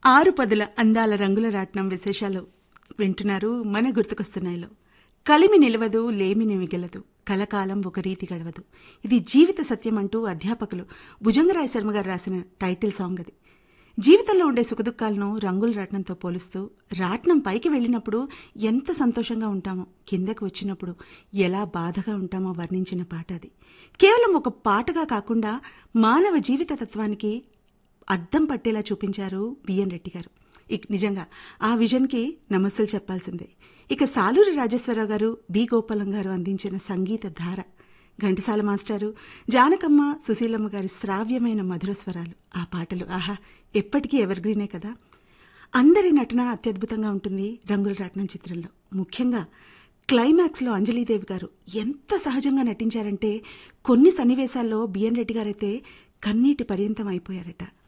ఆరు పదుల అందాల రంగుల రాట్నం విశేషాలు వింటున్నారు మన గుర్తుకొస్తున్నాయిలో కలిమి నిలవదు లేమిని మిగలదు కలకాలం ఒక రీతి గడవదు ఇది జీవిత సత్యం అంటూ అధ్యాపకులు భుజంగరాయ శర్మ గారు రాసిన టైటిల్ సాంగ్ అది జీవితంలో ఉండే సుఖదుఖాలను రంగుల రాట్నంతో పోలుస్తూ రాట్నం పైకి వెళ్ళినప్పుడు ఎంత సంతోషంగా ఉంటామో కిందకు వచ్చినప్పుడు ఎలా బాధగా ఉంటామో వర్ణించిన పాట అది కేవలం ఒక పాటగా కాకుండా మానవ జీవిత తత్వానికి అద్దం పట్టేలా చూపించారు బిఎన్ రెడ్డి గారు ఇక నిజంగా ఆ విజన్కి నమస్సులు చెప్పాల్సిందే ఇక సాలూరి రాజేశ్వరరావు గారు బి గోపాలం గారు అందించిన సంగీత ధార ఘంటసాల మాస్టారు జానకమ్మ సుశీలమ్మ గారి శ్రావ్యమైన మధుర స్వరాలు ఆ పాటలు ఆహా ఎప్పటికీ ఎవర్గ్రీనే కదా అందరి నటన అత్యద్భుతంగా ఉంటుంది రంగుల రాట్నం చిత్రంలో ముఖ్యంగా క్లైమాక్స్లో అంజలీదేవి గారు ఎంత సహజంగా నటించారంటే కొన్ని సన్నివేశాల్లో బిఎన్ రెడ్డి గారైతే కన్నీటి పర్యంతం అయిపోయారట